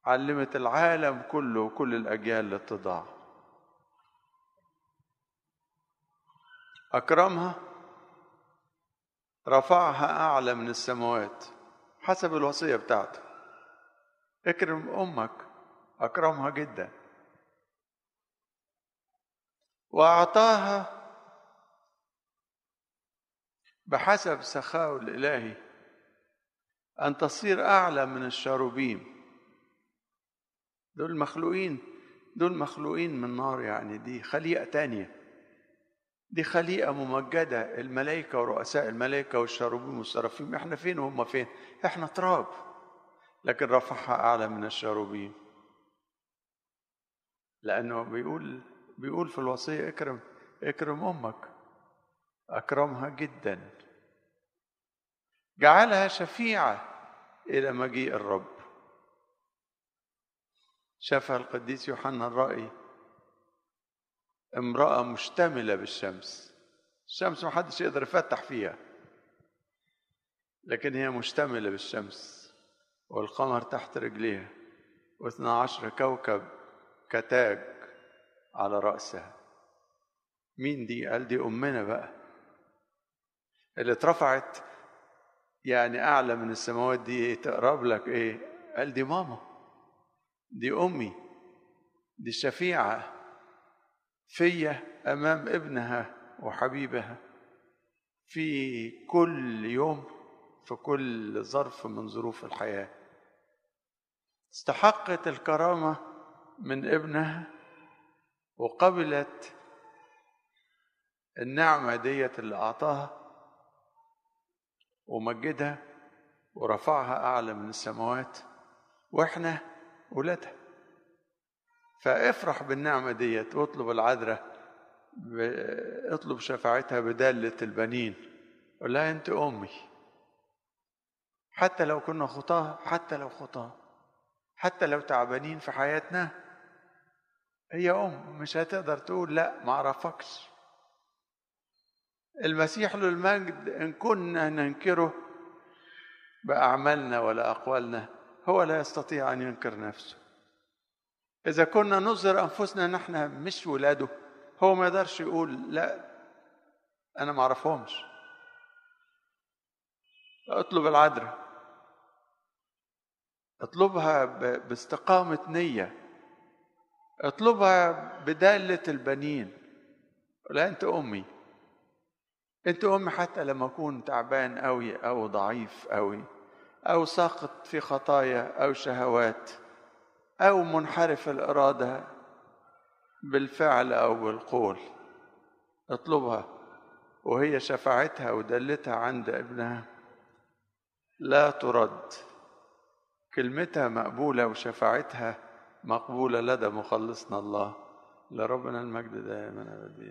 علمت العالم كله وكل الأجيال الاتضاع أكرمها رفعها أعلى من السماوات حسب الوصية بتاعته اكرم أمك أكرمها جدا وأعطاها بحسب سخاء الإلهي أن تصير أعلى من الشاروبيم دول مخلوقين دول مخلوقين من نار يعني دي خليقة تانية دي خليقة ممجدة الملائكة ورؤساء الملائكة والشاروبيم والسرافيم احنا فين وهم فين احنا تراب لكن رفعها أعلى من الشاروبيم لأنه بيقول بيقول في الوصية اكرم اكرم أمك أكرمها جدا جعلها شفيعة إلى مجيء الرب شافها القديس يوحنا الرائي امرأة مشتملة بالشمس الشمس ما حدش يقدر يفتح فيها لكن هي مشتملة بالشمس والقمر تحت رجليها واثنا عشر كوكب كتاج على رأسها مين دي؟ قال دي أمنا بقى اللي اترفعت يعني أعلى من السماوات دي تقرب لك إيه؟ قال دي ماما دي أمي دي الشفيعة فيا أمام ابنها وحبيبها في كل يوم في كل ظرف من ظروف الحياة استحقت الكرامة من ابنها وقبلت النعمة ديت اللي أعطاها ومجدها ورفعها أعلى من السماوات وإحنا ولادها فافرح بالنعمة ديت واطلب العذراء اطلب شفاعتها بدالة البنين قول لها أنت أمي حتى لو كنا خطاه حتى لو خطاه حتى لو تعبانين في حياتنا هي أم مش هتقدر تقول لا ما أعرفكش المسيح له المجد إن كنا ننكره بأعمالنا ولا أقوالنا هو لا يستطيع أن ينكر نفسه إذا كنا نظهر أنفسنا نحن مش ولاده هو ما يقدرش يقول لا أنا ما أعرفهمش اطلب العذراء اطلبها باستقامة نية اطلبها بدالة البنين لا أنت أمي أنت أمي حتى لما أكون تعبان أوي أو ضعيف أوي أو ساقط في خطايا أو شهوات أو منحرف الإرادة بالفعل أو بالقول اطلبها وهي شفاعتها ودلتها عند ابنها لا ترد كلمتها مقبولة وشفاعتها مقبولة لدى مخلصنا الله لربنا المجد دائما أبديا